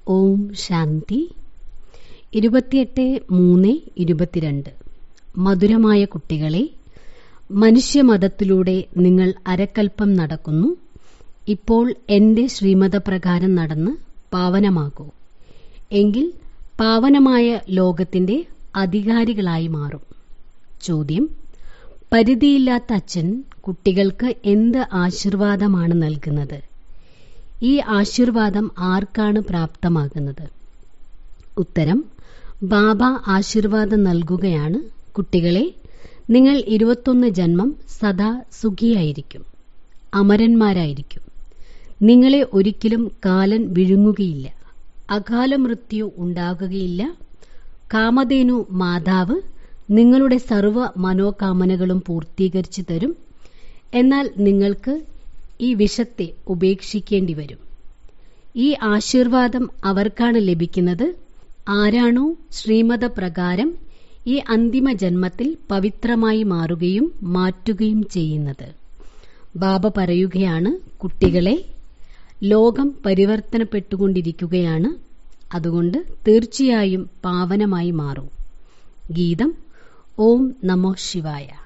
ഓം ശാന്തി ഇരുപത്തിയെട്ട് മൂന്ന് ഇരുപത്തിരണ്ട് മധുരമായ കുട്ടികളെ മനുഷ്യമതത്തിലൂടെ നിങ്ങൾ അരക്കൽപ്പം നടക്കുന്നു ഇപ്പോൾ എന്റെ ശ്രീമതപ്രകാരം നടന്ന് പാവനമാകൂ എങ്കിൽ പാവനമായ ലോകത്തിന്റെ അധികാരികളായി മാറും ചോദ്യം പരിധിയില്ലാത്ത അച്ഛൻ കുട്ടികൾക്ക് എന്ത് ആശീർവാദമാണ് നൽകുന്നത് ഈ ആശീർവാദം ആർക്കാണ് പ്രാപ്തമാകുന്നത് ഉത്തരം ബാബ ആശീർവാദം നൽകുകയാണ് കുട്ടികളെ നിങ്ങൾ ഇരുപത്തൊന്ന് ജന്മം സദാ സുഖിയായിരിക്കും അമരന്മാരായിരിക്കും നിങ്ങളെ ഒരിക്കലും കാലൻ വിഴുങ്ങുകയില്ല അകാല മൃത്യു ഉണ്ടാകുകയില്ല കാമധേനു മാതാവ് നിങ്ങളുടെ സർവ മനോകാമനകളും പൂർത്തീകരിച്ചു തരും എന്നാൽ നിങ്ങൾക്ക് ഈ വിഷത്തെ ഉപേക്ഷിക്കേണ്ടി വരും ഈ ആശീർവാദം അവർക്കാണ് ലഭിക്കുന്നത് ആരാണോ ശ്രീമതപ്രകാരം ഈ അന്തിമ ജന്മത്തിൽ പവിത്രമായി മാറുകയും മാറ്റുകയും ചെയ്യുന്നത് ബാബ പറയുകയാണ് കുട്ടികളെ ലോകം പരിവർത്തനപ്പെട്ടുകൊണ്ടിരിക്കുകയാണ് അതുകൊണ്ട് തീർച്ചയായും പാവനമായി മാറൂ ഗീതം ഓം നമോ ശിവായ